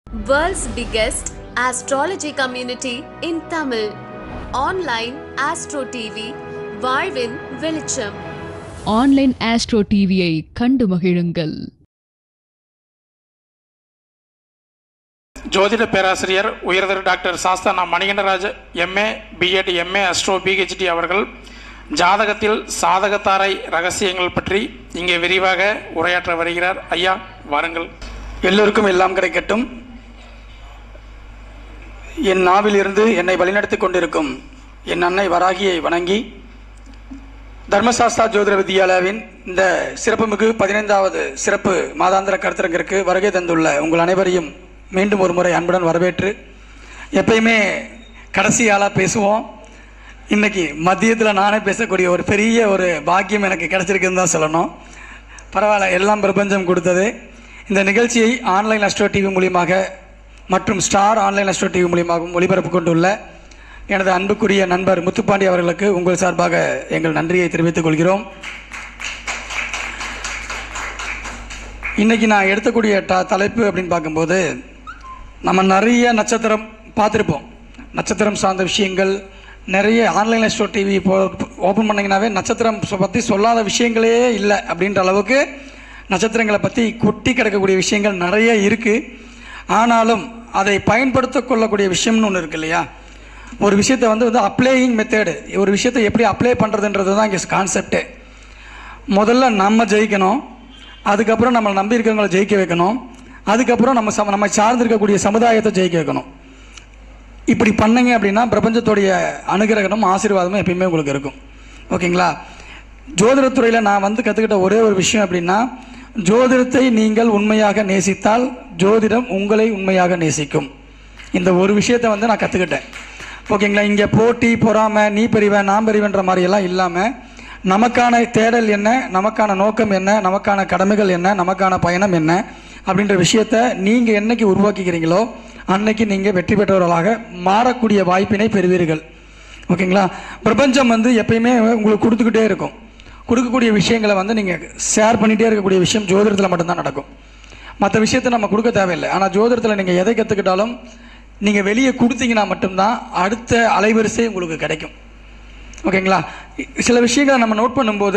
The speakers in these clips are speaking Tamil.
World's biggest astrology community in Tamil. Online Astro TV, வாழ்வின் வெளிச்சம் ஆன்லைன் ஆஸ்ட்ரோ டிவியை கண்டு மகிழுங்கள் ஜோதிட பேராசிரியர் உயர்தர டாக்டர் சாஸ்தானா Manikandaraj MA BEd MA astro PhD அவர்கள் ஜாதகத்தில் சாதகத்தாரை ரகசியங்கள் பற்றி இங்கே விரிவாக உரையாற்ற வருகிறார் ஐயா வாருங்கள் எல்லோருக்கும் எல்லாம் கிடைக்கட்டும் என் நாவிலிருந்து என்னை வழிநடத்திக் கொண்டிருக்கும் என் அன்னை வராகியை வணங்கி தர்மசாஸ்தா ஜோதிட வித்யாலயாவின் இந்த சிறப்புமிகு பதினைந்தாவது சிறப்பு மாதாந்திர கருத்தரங்கிற்கு வருகை தந்துள்ள உங்கள் அனைவரையும் மீண்டும் ஒரு முறை அன்புடன் வரவேற்று எப்பயுமே கடைசி ஆளாக பேசுவோம் இன்னைக்கு மதியத்தில் நானே பேசக்கூடிய ஒரு பெரிய ஒரு பாக்கியம் எனக்கு கிடைச்சிருக்குன்னு தான் சொல்லணும் பரவாயில்ல எல்லாம் பிரபஞ்சம் கொடுத்தது இந்த நிகழ்ச்சியை ஆன்லைன் அஸ்ட்ரோ டிவி மூலியமாக மற்றும் ஸ்டார் ஆன்லைன் அஸ்ட்ரோ டிவி மூலியமாகவும் ஒளிபரப்பு கொண்டுள்ள எனது அன்புக்குரிய நண்பர் முத்துப்பாண்டி அவர்களுக்கு உங்கள் சார்பாக எங்கள் நன்றியை தெரிவித்துக் கொள்கிறோம் இன்னைக்கு நான் எடுத்தக்கூடிய ட தலைப்பு அப்படின்னு பார்க்கும்போது நம்ம நிறைய நட்சத்திரம் பார்த்துருப்போம் நட்சத்திரம் சார்ந்த விஷயங்கள் நிறைய ஆன்லைன் ஸ்டோ டிவி இப்போ ஓப்பன் பண்ணிங்கனாவே நட்சத்திரம் பற்றி சொல்லாத விஷயங்களே இல்லை அப்படின்ற அளவுக்கு நட்சத்திரங்களை பற்றி கொட்டி கிடக்கக்கூடிய விஷயங்கள் நிறைய இருக்குது ஆனாலும் அதை பயன்படுத்த கொள்ளக்கூடிய விஷயம்னு ஒன்று இருக்கு இல்லையா ஒரு விஷயத்தை வந்து வந்து அப்ளையிங் மெத்தேடு ஒரு விஷயத்தை எப்படி அப்ளை பண்ணுறதுன்றது தான் இங்கே கான்செப்டே முதல்ல நம்ம ஜெயிக்கணும் அதுக்கப்புறம் நம்மளை நம்பி இருக்கிறவங்கள ஜெயிக்க வைக்கணும் அதுக்கப்புறம் நம்ம சம நம்ம சார்ந்து இருக்கக்கூடிய சமுதாயத்தை ஜெயிக்க வைக்கணும் இப்படி பண்ணீங்க அப்படின்னா பிரபஞ்சத்துடைய அனுகிரகமும் ஆசீர்வாதமும் எப்பயுமே உங்களுக்கு இருக்கும் ஓகேங்களா ஜோதிடத்துறையில் நான் வந்து கற்றுக்கிட்ட ஒரே ஒரு விஷயம் அப்படின்னா ஜோதிடத்தை நீங்கள் உண்மையாக நேசித்தால் ஜோதிடம் உங்களை உண்மையாக நேசிக்கும் இந்த ஒரு விஷயத்தை வந்து நான் கற்றுக்கிட்டேன் ஓகேங்களா இங்கே போட்டி பொறாமை நீ பெரியவன் நான் பெரியவன்ற மாதிரியெல்லாம் இல்லாமல் நமக்கான தேடல் என்ன நமக்கான நோக்கம் என்ன நமக்கான கடமைகள் என்ன நமக்கான பயணம் என்ன அப்படின்ற விஷயத்த நீங்கள் என்னைக்கு உருவாக்கிக்கிறீங்களோ அன்னைக்கு நீங்கள் வெற்றி பெற்றவர்களாக மாறக்கூடிய வாய்ப்பினை பெறுவீர்கள் ஓகேங்களா பிரபஞ்சம் வந்து எப்பயுமே உங்களுக்கு கொடுத்துக்கிட்டே இருக்கும் கொடுக்கக்கூடிய விஷயங்களை வந்து நீங்கள் ஷேர் பண்ணிகிட்டே இருக்கக்கூடிய விஷயம் ஜோதிடத்தில் மட்டும்தான் நடக்கும் மற்ற விஷயத்தை நம்ம கொடுக்க தேவையில்லை ஆனால் ஜோதிடத்தில் நீங்கள் எதை கற்றுக்கிட்டாலும் நீங்கள் வெளியே கொடுத்தீங்கன்னா மட்டும்தான் அடுத்த அலைவரிசை உங்களுக்கு கிடைக்கும் ஓகேங்களா சில விஷயங்களை நம்ம நோட் பண்ணும்போது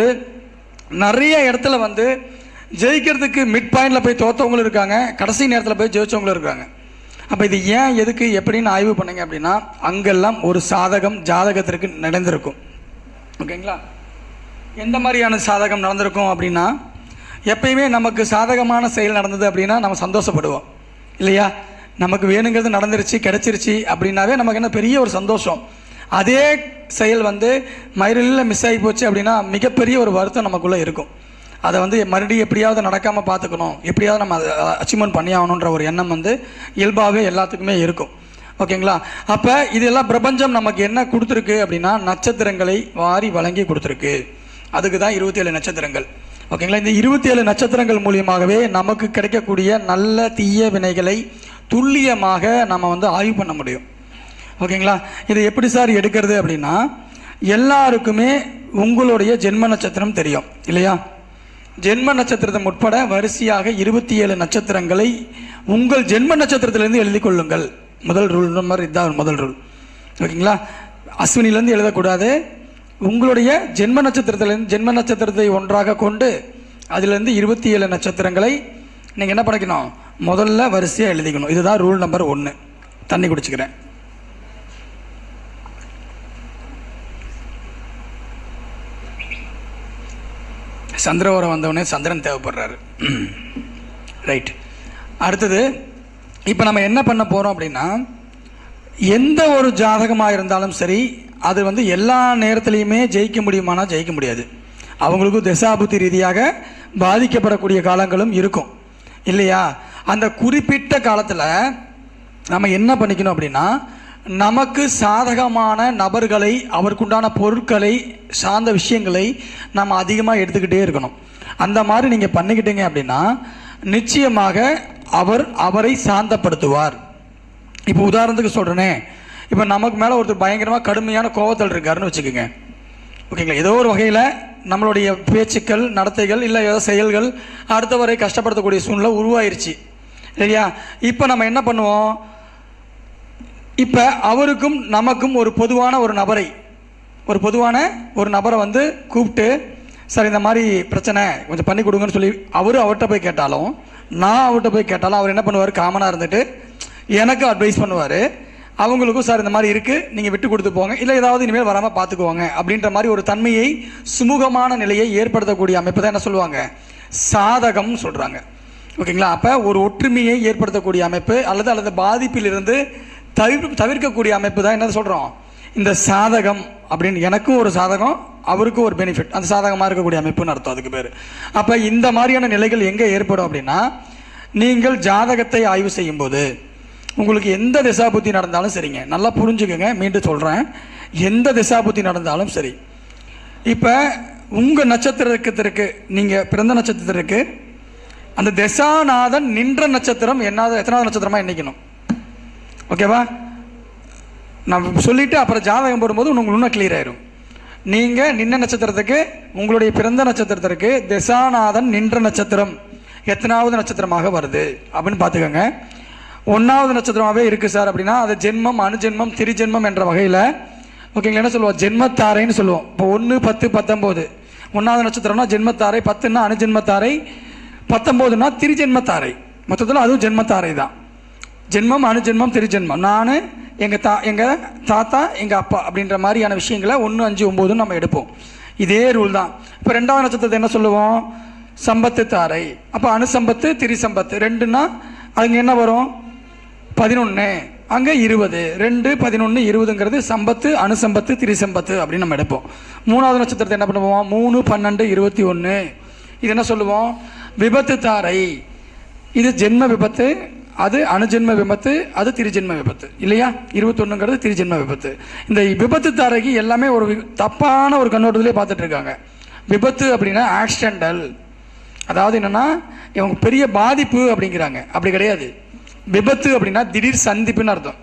நிறைய இடத்துல வந்து ஜெயிக்கிறதுக்கு மிட் பாயிண்டில் போய் தோத்தவங்களும் இருக்காங்க கடைசி நேரத்தில் போய் ஜெயிச்சவங்களும் இருக்காங்க அப்போ இது ஏன் எதுக்கு எப்படின்னு ஆய்வு பண்ணீங்க அப்படின்னா அங்கெல்லாம் ஒரு சாதகம் ஜாதகத்திற்கு நடந்திருக்கும் ஓகேங்களா எந்த மாதிரியான சாதகம் நடந்திருக்கும் அப்படின்னா எப்பயுமே நமக்கு சாதகமான செயல் நடந்தது அப்படின்னா நம்ம சந்தோஷப்படுவோம் இல்லையா நமக்கு வேணுங்கிறது நடந்துருச்சு கிடைச்சிருச்சு அப்படின்னாவே நமக்கு என்ன பெரிய ஒரு சந்தோஷம் அதே செயல் வந்து மயிரில் மிஸ் ஆகி போச்சு அப்படின்னா மிகப்பெரிய ஒரு வருத்தம் நமக்குள்ளே இருக்கும் அதை வந்து மறுபடியும் எப்படியாவது நடக்காமல் பார்த்துக்கணும் எப்படியாவது நம்ம அதை அச்சீவ்மெண்ட் பண்ணி ஆகணுன்ற ஒரு எண்ணம் வந்து இயல்பாகவே எல்லாத்துக்குமே இருக்கும் ஓகேங்களா அப்போ இதெல்லாம் பிரபஞ்சம் நமக்கு என்ன கொடுத்துருக்கு அப்படின்னா நட்சத்திரங்களை வாரி வழங்கி கொடுத்துருக்கு அதுக்கு தான் இருபத்தி ஏழு நட்சத்திரங்கள் ஓகேங்களா இந்த இருபத்தி ஏழு நட்சத்திரங்கள் மூலியமாகவே நமக்கு கிடைக்கக்கூடிய நல்ல தீய வினைகளை துல்லியமாக நம்ம வந்து ஆய்வு பண்ண முடியும் ஓகேங்களா இதை எப்படி சார் எடுக்கிறது அப்படின்னா எல்லாருக்குமே உங்களுடைய ஜென்ம நட்சத்திரம் தெரியும் இல்லையா ஜென்ம நட்சத்திரத்தை உட்பட வரிசையாக இருபத்தி ஏழு நட்சத்திரங்களை உங்கள் ஜென்ம நட்சத்திரத்திலிருந்து எழுதி கொள்ளுங்கள் முதல் ரூல் நம்பர் இதுதான் முதல் ரூல் ஓகேங்களா அஸ்வினிலேருந்து எழுதக்கூடாது உங்களுடைய ஜென்ம நட்சத்திரத்திலிருந்து ஜென்ம நட்சத்திரத்தை ஒன்றாக கொண்டு அதிலிருந்து இருபத்தி ஏழு நட்சத்திரங்களை நீங்கள் என்ன பண்ணிக்கணும் முதல்ல வரிசையாக எழுதிக்கணும் இதுதான் ரூல் நம்பர் ஒன்று தண்ணி குடிச்சுக்கிறேன் சந்திரவரம் வந்தவொடனே சந்திரன் தேவைப்படுறாரு ரைட் அடுத்தது இப்போ நம்ம என்ன பண்ண போகிறோம் அப்படின்னா எந்த ஒரு ஜாதகமாக இருந்தாலும் சரி அது வந்து எல்லா நேரத்துலையுமே ஜெயிக்க முடியுமானா ஜெயிக்க முடியாது அவங்களுக்கும் திசாபுத்தி ரீதியாக பாதிக்கப்படக்கூடிய காலங்களும் இருக்கும் இல்லையா அந்த குறிப்பிட்ட காலத்தில் நம்ம என்ன பண்ணிக்கணும் அப்படின்னா நமக்கு சாதகமான நபர்களை அவருக்குண்டான பொருட்களை சார்ந்த விஷயங்களை நம்ம அதிகமாக எடுத்துக்கிட்டே இருக்கணும் அந்த மாதிரி நீங்கள் பண்ணிக்கிட்டீங்க அப்படின்னா நிச்சயமாக அவர் அவரை சாந்தப்படுத்துவார் இப்போ உதாரணத்துக்கு சொல்கிறேனே இப்போ நமக்கு மேலே ஒருத்தர் பயங்கரமாக கடுமையான கோவத்தில் இருக்காருன்னு வச்சுக்கோங்க ஓகேங்களா ஏதோ ஒரு வகையில் நம்மளுடைய பேச்சுக்கள் நடத்தைகள் இல்லை ஏதோ செயல்கள் அடுத்தவரை கஷ்டப்படுத்தக்கூடிய சூழ்நிலை உருவாயிருச்சு சரியா இப்போ நம்ம என்ன பண்ணுவோம் இப்போ அவருக்கும் நமக்கும் ஒரு பொதுவான ஒரு நபரை ஒரு பொதுவான ஒரு நபரை வந்து கூப்பிட்டு சார் இந்த மாதிரி பிரச்சனை கொஞ்சம் பண்ணி கொடுங்கன்னு சொல்லி அவரு அவர்கிட்ட போய் கேட்டாலும் நான் அவர்கிட்ட போய் கேட்டாலும் அவர் என்ன பண்ணுவார் காமனாக இருந்துட்டு எனக்கு அட்வைஸ் பண்ணுவார் அவங்களுக்கும் சார் இந்த மாதிரி இருக்குது நீங்கள் விட்டு கொடுத்து போங்க இல்லை ஏதாவது இனிமேல் வராமல் பார்த்துக்குவாங்க அப்படின்ற மாதிரி ஒரு தன்மையை சுமூகமான நிலையை ஏற்படுத்தக்கூடிய அமைப்பு தான் என்ன சொல்லுவாங்க சாதகம் சொல்கிறாங்க ஓகேங்களா அப்போ ஒரு ஒற்றுமையை ஏற்படுத்தக்கூடிய அமைப்பு அல்லது அல்லது பாதிப்பிலிருந்து தவிர் தவிர்க்கக்கூடிய அமைப்பு தான் என்ன சொல்கிறோம் இந்த சாதகம் அப்படின்னு எனக்கும் ஒரு சாதகம் அவருக்கும் ஒரு பெனிஃபிட் அந்த சாதகமாக இருக்கக்கூடிய அமைப்புன்னு அர்த்தம் அதுக்கு பேர் அப்போ இந்த மாதிரியான நிலைகள் எங்கே ஏற்படும் அப்படின்னா நீங்கள் ஜாதகத்தை ஆய்வு செய்யும்போது உங்களுக்கு எந்த திசாபுத்தி நடந்தாலும் சரிங்க நல்லா புரிஞ்சுக்கோங்க மீண்டும் சொல்கிறேன் எந்த திசாபுத்தி நடந்தாலும் சரி இப்போ உங்கள் நட்சத்திரத்திற்கு நீங்கள் பிறந்த நட்சத்திரத்திற்கு அந்த திசாநாதன் நின்ற நட்சத்திரம் என்னாவது எத்தனாவது நட்சத்திரமா எண்ணிக்கணும் ஓகேவா நான் சொல்லிட்டு அப்புறம் ஜாதகம் போடும்போது உங்களுக்கு இன்னும் கிளியர் ஆயிரும் நீங்கள் நின்ன நட்சத்திரத்துக்கு உங்களுடைய பிறந்த நட்சத்திரத்திற்கு திசாநாதன் நின்ற நட்சத்திரம் எத்தனாவது நட்சத்திரமாக வருது அப்படின்னு பார்த்துக்கோங்க ஒன்றாவது நட்சத்திரமாகவே இருக்குது சார் அப்படின்னா அது ஜென்மம் அணுஜென்மம் திரிஜென்மம் என்ற வகையில் ஓகேங்களா என்ன சொல்லுவோம் ஜென்மத்தாரைன்னு சொல்லுவோம் இப்போ ஒன்று பத்து பத்தொம்போது ஒன்றாவது நட்சத்திரம்னா ஜென்மத்தாரை பத்துன்னா அணுஜென்மத்தாரை பத்தொம்போதுன்னா திரிஜென்மத்தாரை மொத்தத்தில் அதுவும் ஜென்மத்தாரை தான் ஜென்மம் அணுஜென்மம் திருஜென்மம் நான் எங்கள் தா எங்கள் தாத்தா எங்கள் அப்பா அப்படின்ற மாதிரியான விஷயங்களை ஒன்று அஞ்சு ஒம்போதுன்னு நம்ம எடுப்போம் இதே ரூல் தான் இப்போ ரெண்டாவது நட்சத்திரத்தை என்ன சொல்லுவோம் சம்பத்து தாரை அப்போ அணுசம்பத்து திரிசம்பத்து ரெண்டுன்னா அதுங்க என்ன வரும் பதினொன்று அங்கே இருபது ரெண்டு பதினொன்று இருபதுங்கிறது சம்பத்து அணுசம்பத்து திரிசம்பத்து அப்படின்னு நம்ம எடுப்போம் மூணாவது நட்சத்திரத்தை என்ன பண்ணுவோம் மூணு பன்னெண்டு இருபத்தி ஒன்று இது என்ன சொல்லுவோம் விபத்து தாரை இது ஜென்ம விபத்து அது அணுஜென்ம விபத்து அது திருஜென்ம விபத்து இல்லையா இருபத்தொன்னுங்கிறது திருஜென்ம விபத்து இந்த விபத்து தாரைக்கு எல்லாமே ஒரு வி- தப்பான ஒரு கண்ணோட்டத்திலே பார்த்துட்டு இருக்காங்க விபத்து அப்படின்னா ஆக்சிடென்டல் அதாவது என்னன்னா இவங்க பெரிய பாதிப்பு அப்படிங்கிறாங்க அப்படி கிடையாது விபத்து அப்படின்னா திடீர் சந்திப்புன்னு அர்த்தம்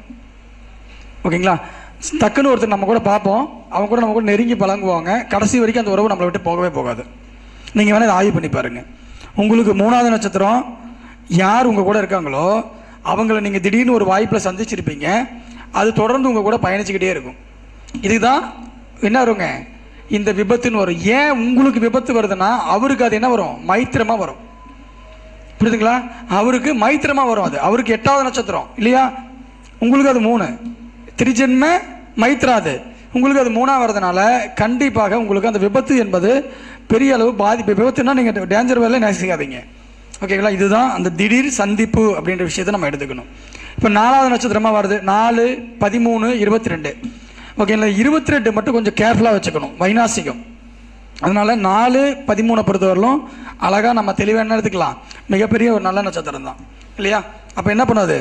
ஓகேங்களா டக்குன்னு ஒருத்தர் நம்ம கூட பார்ப்போம் அவங்க கூட நம்ம கூட நெருங்கி பழங்குவாங்க கடைசி வரைக்கும் அந்த உறவு நம்மளை விட்டு போகவே போகாது நீங்கள் வேணால் இதை ஆய்வு பண்ணி பாருங்க உங்களுக்கு மூணாவது நட்சத்திரம் யார் உங்கள் கூட இருக்காங்களோ அவங்கள நீங்கள் திடீர்னு ஒரு வாய்ப்பில் சந்திச்சிருப்பீங்க அது தொடர்ந்து உங்கள் கூட பயணிச்சுக்கிட்டே இருக்கும் இதுதான் என்ன வருங்க இந்த விபத்துன்னு வரும் ஏன் உங்களுக்கு விபத்து வருதுன்னா அவருக்கு அது என்ன வரும் மைத்திரமாக வரும் புரியுதுங்களா அவருக்கு மைத்திரமா வரும் அது அவருக்கு எட்டாவது நட்சத்திரம் இல்லையா உங்களுக்கு அது மூணு திருஜென்ம மைத்ரா அது உங்களுக்கு அது மூணா வரதுனால கண்டிப்பாக உங்களுக்கு அந்த விபத்து என்பது பெரிய அளவு பாதிப்பு விபத்துனா நீங்கள் டேஞ்சர் வேலை நேசிக்காதீங்க ஓகேங்களா இதுதான் அந்த திடீர் சந்திப்பு அப்படின்ற விஷயத்தை நம்ம எடுத்துக்கணும் இப்போ நாலாவது நட்சத்திரமா வருது நாலு பதிமூணு இருபத்தி ரெண்டு ஓகேங்களா இருபத்தி ரெண்டு மட்டும் கொஞ்சம் கேர்ஃபுல்லாக வச்சுக்கணும் வைநாசிகம் அதனால நாலு பதிமூணை பொறுத்தவரையிலும் அழகாக நம்ம தெளிவாக என்ன எடுத்துக்கலாம் மிகப்பெரிய ஒரு நல்ல நட்சத்திரம் தான் இல்லையா அப்போ என்ன பண்ணுது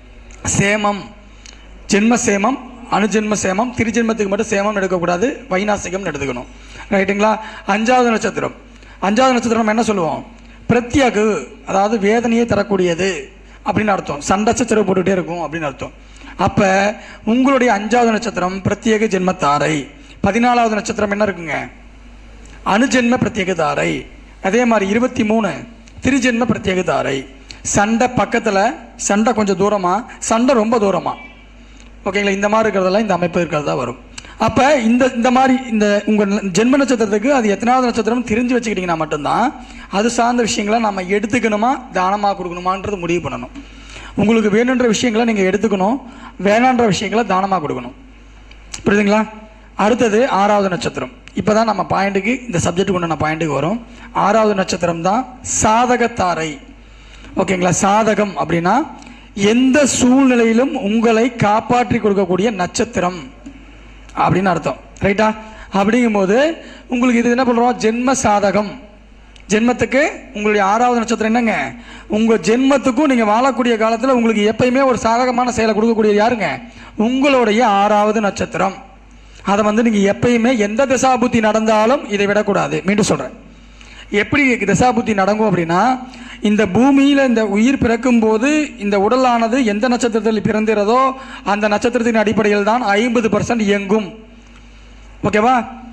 சேமம் ஜென்ம சேமம் அணுஜென்ம சேமம் திருஜென்மத்துக்கு மட்டும் சேமம் எடுக்கக்கூடாது வைநாசிகம்னு எடுத்துக்கணும் ரைட்டுங்களா அஞ்சாவது நட்சத்திரம் அஞ்சாவது நட்சத்திரம் நம்ம என்ன சொல்லுவோம் பிரத்யகு அதாவது வேதனையை தரக்கூடியது அப்படின்னு அர்த்தம் சண்டை சச்சரவு போட்டுக்கிட்டே இருக்கும் அப்படின்னு அர்த்தம் அப்போ உங்களுடைய அஞ்சாவது நட்சத்திரம் பிரத்யேக ஜென்மத்தாரை பதினாலாவது நட்சத்திரம் என்ன இருக்குங்க அணுஜென்ம பிரத்யேக தாரை அதே மாதிரி இருபத்தி மூணு திருஜென்ம பிரத்யேக தாரை சண்டை பக்கத்தில் சண்டை கொஞ்சம் தூரமாக சண்டை ரொம்ப தூரமாக ஓகேங்களா இந்த மாதிரி இருக்கிறதெல்லாம் இந்த அமைப்பு இருக்கிறதா வரும் அப்போ இந்த இந்த மாதிரி இந்த உங்கள் ஜென்ம நட்சத்திரத்துக்கு அது எத்தனாவது நட்சத்திரம் தெரிஞ்சு வச்சுக்கிட்டிங்கன்னா மட்டும்தான் அது சார்ந்த விஷயங்களை நம்ம எடுத்துக்கணுமா தானமாக கொடுக்கணுமான்றது முடிவு பண்ணணும் உங்களுக்கு வேணுன்ற விஷயங்களை நீங்கள் எடுத்துக்கணும் வேணான்ற விஷயங்களை தானமாக கொடுக்கணும் புரியுதுங்களா அடுத்தது ஆறாவது நட்சத்திரம் இப்போ தான் நம்ம பாயிண்ட்டுக்கு இந்த சப்ஜெக்ட்டுக்கு உண்டான பாயிண்ட்டுக்கு வரும் ஆறாவது நட்சத்திரம் தான் சாதகத்தாரை ஓகேங்களா சாதகம் அப்படின்னா எந்த சூழ்நிலையிலும் உங்களை காப்பாற்றி கொடுக்கக்கூடிய நட்சத்திரம் அப்படின்னு அர்த்தம் ரைட்டா அப்படிங்கும்போது உங்களுக்கு இது என்ன பண்ணுறோம் ஜென்ம சாதகம் ஜென்மத்துக்கு உங்களுடைய ஆறாவது நட்சத்திரம் என்னங்க உங்கள் ஜென்மத்துக்கும் நீங்கள் வாழக்கூடிய காலத்தில் உங்களுக்கு எப்பயுமே ஒரு சாதகமான செயலை கொடுக்கக்கூடியது யாருங்க உங்களுடைய ஆறாவது நட்சத்திரம் அதை வந்து நீங்கள் எப்பயுமே எந்த திசாபுத்தி நடந்தாலும் இதை விடக்கூடாது மீண்டும் சொல்கிறேன் எப்படி திசாபுத்தி நடக்கும் அப்படின்னா இந்த பூமியில் இந்த உயிர் பிறக்கும் போது இந்த உடலானது எந்த நட்சத்திரத்தில் பிறந்திறதோ அந்த நட்சத்திரத்தின் அடிப்படையில் தான் ஐம்பது பர்சன்ட் இயங்கும் ஓகேவா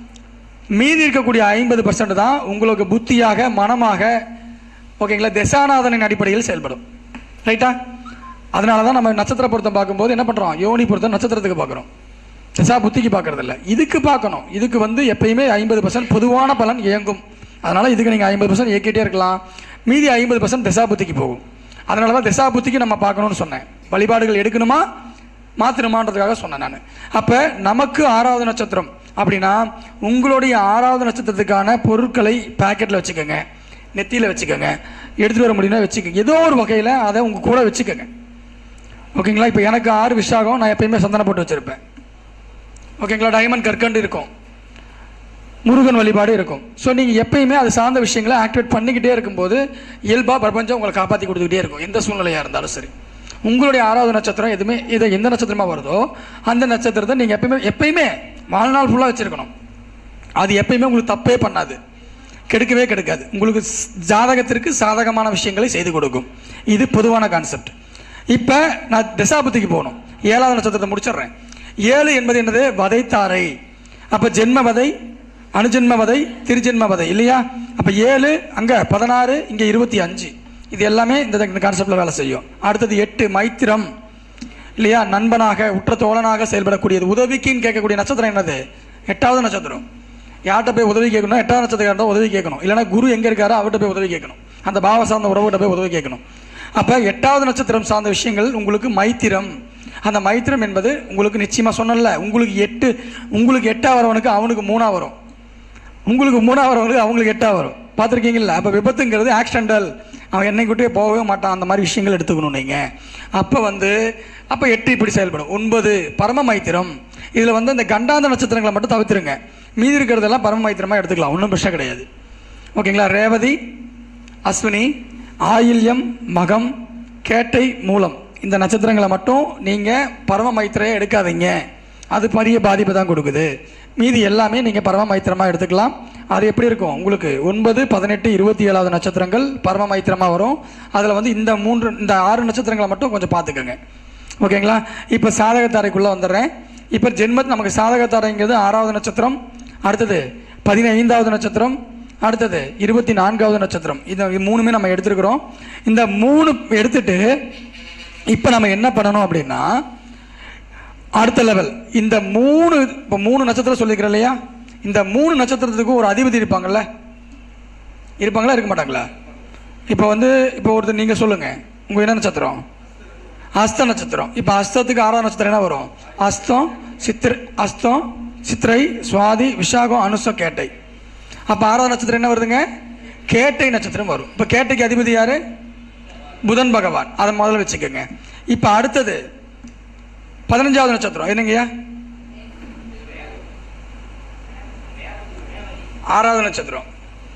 மீதி இருக்கக்கூடிய ஐம்பது பர்சன்ட் தான் உங்களுக்கு புத்தியாக மனமாக ஓகேங்களா திசாநாதனின் அடிப்படையில் செயல்படும் ரைட்டா அதனால தான் நம்ம நட்சத்திர பொருத்தம் பார்க்கும்போது என்ன பண்ணுறோம் யோனி பொருத்தம் நட்சத்திரத்துக்கு பார்க்குறோம் திசா புத்திக்கு பார்க்கறது இல்ல இதுக்கு பார்க்கணும் இதுக்கு வந்து எப்பயுமே ஐம்பது பர்சன்ட் பொதுவான பலன் இயங்கும் அதனால இதுக்கு நீங்கள் ஐம்பது பர்சன்ட் இயக்கிட்டே இருக்கலாம் மீதி ஐம்பது பர்சன்ட் திசா புத்திக்கு போகும் அதனால தான் திசா புத்திக்கு நம்ம பார்க்கணும்னு சொன்னேன் வழிபாடுகள் எடுக்கணுமா மாற்றணுமான்றதுக்காக சொன்னேன் நான் அப்போ நமக்கு ஆறாவது நட்சத்திரம் அப்படின்னா உங்களுடைய ஆறாவது நட்சத்திரத்துக்கான பொருட்களை பாக்கெட்டில் வச்சுக்கோங்க நெத்தியில் வச்சுக்கோங்க எடுத்துகிட்டு வர முடியும்னா வச்சுக்கோங்க ஏதோ ஒரு வகையில் அதை உங்கள் கூட வச்சுக்கோங்க ஓகேங்களா இப்போ எனக்கு ஆறு விஷாகம் நான் எப்பயுமே சந்தனம் போட்டு வச்சுருப்பேன் ஓகேங்களா டைமண்ட் கற்கண்டு இருக்கும் முருகன் வழிபாடு இருக்கும் ஸோ நீங்கள் எப்பயுமே அது சார்ந்த விஷயங்களை ஆக்டிவேட் பண்ணிக்கிட்டே இருக்கும்போது இயல்பாக பிரபஞ்சம் உங்களை காப்பாற்றி கொடுத்துக்கிட்டே இருக்கும் எந்த சூழ்நிலையாக இருந்தாலும் சரி உங்களுடைய ஆறாவது நட்சத்திரம் எதுவுமே இது எந்த நட்சத்திரமாக வருதோ அந்த நட்சத்திரத்தை நீங்கள் எப்பயுமே எப்பயுமே வாழ்நாள் ஃபுல்லாக வச்சுருக்கணும் அது எப்பயுமே உங்களுக்கு தப்பே பண்ணாது கெடுக்கவே கெடுக்காது உங்களுக்கு ஸ்- ஜாதகத்திற்கு சாதகமான விஷயங்களை செய்து கொடுக்கும் இது பொதுவான கான்செப்ட் இப்போ நான் தசாபுத்திக்கு போகணும் ஏழாவது நட்சத்திரத்தை முடிச்சிடுறேன் ஏழு என்பது என்னது வதைத்தாரை அப்போ ஜென்ம வதை அணுஜென்ம வதை திருஜென்ம வதை இல்லையா அப்போ ஏழு அங்கே பதினாறு இங்கே இருபத்தி அஞ்சு இது எல்லாமே இந்த கான்செப்டில் வேலை செய்யும் அடுத்தது எட்டு மைத்திரம் இல்லையா நண்பனாக உற்ற தோழனாக செயல்படக்கூடியது உதவிக்குன்னு கேட்கக்கூடிய நட்சத்திரம் என்னது எட்டாவது நட்சத்திரம் யார்கிட்ட போய் உதவி கேட்கணும் எட்டாவது நட்சத்திரம் இருந்தால் உதவி கேட்கணும் இல்லைன்னா குரு எங்கே இருக்காரோ அவர்கிட்ட போய் உதவி கேட்கணும் அந்த பாவ சார்ந்த உறவுகிட்ட போய் உதவி கேட்கணும் அப்போ எட்டாவது நட்சத்திரம் சார்ந்த விஷயங்கள் உங்களுக்கு மைத்திரம் அந்த மைத்திரம் என்பது உங்களுக்கு நிச்சயமாக சொன்னல உங்களுக்கு எட்டு உங்களுக்கு எட்டா வரவனுக்கு அவனுக்கு மூணா வரும் உங்களுக்கு மூணா வரவங்களுக்கு அவங்களுக்கு எட்டா வரும் பார்த்துருக்கீங்களா அப்போ விபத்துங்கிறது ஆக்சிடென்டல் அவன் என்னை கூட்டே போகவே மாட்டான் அந்த மாதிரி விஷயங்கள் எடுத்துக்கணும் நீங்கள் அப்போ வந்து அப்போ எட்டு இப்படி செயல்படும் ஒன்பது பரம மைத்திரம் இதில் வந்து இந்த கண்டாந்த நட்சத்திரங்களை மட்டும் தவிர்த்துருங்க மீதி இருக்கிறதெல்லாம் பரம மைத்திரமாக எடுத்துக்கலாம் ஒன்றும் பிரச்சனை கிடையாது ஓகேங்களா ரேவதி அஸ்வினி ஆயில்யம் மகம் கேட்டை மூலம் இந்த நட்சத்திரங்களை மட்டும் நீங்கள் பரம மைத்திரையை எடுக்காதீங்க அது பெரிய பாதிப்பு தான் கொடுக்குது மீதி எல்லாமே நீங்கள் பரம மைத்திரமாக எடுத்துக்கலாம் அது எப்படி இருக்கும் உங்களுக்கு ஒன்பது பதினெட்டு இருபத்தி ஏழாவது நட்சத்திரங்கள் பரம மைத்திரமாக வரும் அதில் வந்து இந்த மூன்று இந்த ஆறு நட்சத்திரங்களை மட்டும் கொஞ்சம் பார்த்துக்கோங்க ஓகேங்களா இப்போ சாதகத்தாரைக்குள்ளே வந்துடுறேன் இப்போ ஜென்மத் நமக்கு சாதகத்தாரைங்கிறது ஆறாவது நட்சத்திரம் அடுத்தது பதினைந்தாவது நட்சத்திரம் அடுத்தது இருபத்தி நான்காவது நட்சத்திரம் இது மூணுமே நம்ம எடுத்துருக்குறோம் இந்த மூணு எடுத்துட்டு இப்போ நம்ம என்ன பண்ணணும் அப்படின்னா அடுத்த லெவல் இந்த மூணு இப்போ மூணு நட்சத்திரம் சொல்லிக்கிறேன் இல்லையா இந்த மூணு நட்சத்திரத்துக்கு ஒரு அதிபதி இருப்பாங்கல்ல இருப்பாங்களா இருக்க மாட்டாங்களா இப்போ வந்து இப்போ ஒருத்தர் நீங்கள் சொல்லுங்கள் உங்கள் என்ன நட்சத்திரம் அஸ்த நட்சத்திரம் இப்போ அஸ்தத்துக்கு ஆறாவது நட்சத்திரம் என்ன வரும் அஸ்தம் சித்திர அஸ்தம் சித்திரை சுவாதி விஷாகம் அனுசம் கேட்டை அப்போ ஆறாவது நட்சத்திரம் என்ன வருதுங்க கேட்டை நட்சத்திரம் வரும் இப்போ கேட்டைக்கு அதிபதி யாரு புதன் பகவான் அதை முதல்ல வச்சுக்கோங்க இப்போ அடுத்தது பதினஞ்சாவது நட்சத்திரம் என்னங்கய்யா ஆறாவது நட்சத்திரம்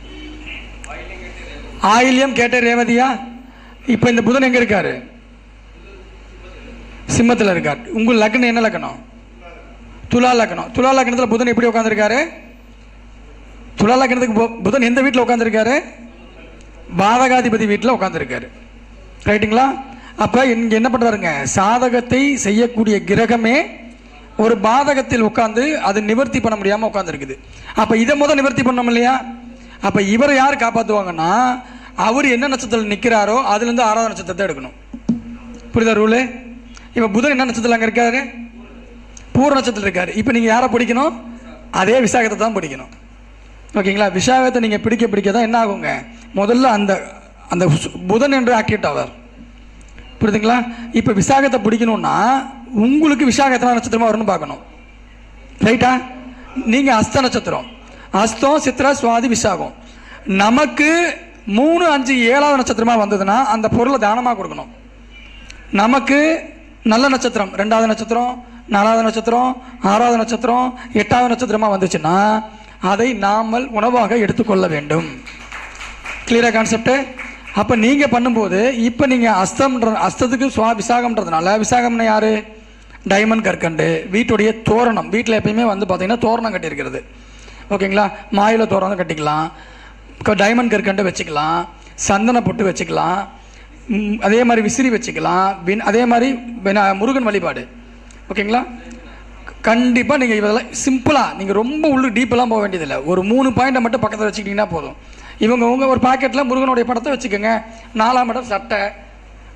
ஆயில்யம் கேட்ட ரேவதியா இப்போ இந்த புதன் எங்க இருக்காரு சிம்மத்தில் இருக்கார் உங்க லக்னம் என்ன லக்னம் துலா லக்னம் துலா லக்னத்தில் புதன் எப்படி உட்காந்துருக்காரு துலா லக்னத்துக்கு பு- புதன் எந்த வீட்டில் உட்காந்துருக்காரு பாதகாதிபதி வீட்டில் உட்காந்துருக்காரு ரைட்டுங்களா அப்போ இங்கே என்ன பண்ணுறாருங்க சாதகத்தை செய்யக்கூடிய கிரகமே ஒரு பாதகத்தில் உட்காந்து அது நிவர்த்தி பண்ண முடியாமல் உட்காந்துருக்குது அப்போ இதை முதல் நிவர்த்தி பண்ணோம் இல்லையா அப்போ இவரை யார் காப்பாற்றுவாங்கன்னா அவர் என்ன நட்சத்திரத்தில் நிற்கிறாரோ அதுலேருந்து ஆறாவது நட்சத்திரத்தை எடுக்கணும் புரியுதா ரூலு இப்போ புதன் என்ன நட்சத்திரம் அங்கே இருக்காரு பூர நட்சத்திரம் இருக்காரு இப்போ நீங்கள் யாரை பிடிக்கணும் அதே விசாகத்தை தான் பிடிக்கணும் ஓகேங்களா விசாகத்தை நீங்கள் பிடிக்க பிடிக்க தான் என்ன ஆகுங்க முதல்ல அந்த அந்த சு- புதன் என்று ஆக்டிவேட் ஆவார் புரியுதுங்களா இப்போ விசாகத்தை பிடிக்கணும்னா உங்களுக்கு விசாகத்தன நட்சத்திரமா வரும்னு பார்க்கணும் ரைட்டா நீங்கள் அஸ்த நட்சத்திரம் அஸ்தம் சித்ரா சுவாதி விசாகம் நமக்கு மூணு அஞ்சு ஏழாவது நட்சத்திரமா வந்ததுன்னா அந்த பொருளை தானமாக கொடுக்கணும் நமக்கு நல்ல நட்சத்திரம் ரெண்டாவது நட்சத்திரம் நாலாவது நட்சத்திரம் ஆறாவது நட்சத்திரம் எட்டாவது நட்சத்திரமா வந்துச்சுன்னா அதை நாமல் உணவாக எடுத்துக்கொள்ள வேண்டும் கிளியரா கான்செப்ட் அப்ப நீங்க பண்ணும்போது இப்ப நீங்க அஸ்தம்ன்ற அஸ்தத்துக்கு சுவா விசாகம்ன்றதுனால விசாகம்னா யாரு டைமண்ட் கற்கண்டு வீட்டுடைய தோரணம் வீட்டில் எப்பயுமே வந்து பார்த்தீங்கன்னா தோரணம் கட்டியிருக்கிறது ஓகேங்களா மாயில தோரணம் கட்டிக்கலாம் க- டைமண்ட் கற்கண்டு வச்சுக்கலாம் சந்தன பொட்டு வச்சுக்கலாம் ம், அதே மாதிரி விசிறி வச்சுக்கலாம் வின் அதே மாதிரி வினா- முருகன் வழிபாடு ஓகேங்களா கண்டிப்பாக நீங்கள் இதெல்லாம் சிம்பிளாக நீங்கள் ரொம்ப உள்ளு டீப்பெல்லாம் போக வேண்டியதில்லை ஒரு மூணு பாயிண்ட்டை மட்டும் பக்கத்தில் வச்சுக்கிட்டிங்கன்னா போதும் இவங்க உங்க ஒரு பாக்கெட்டில் முருகனுடைய படத்தை வச்சுக்கோங்க நாலாம் இடம் சட்டை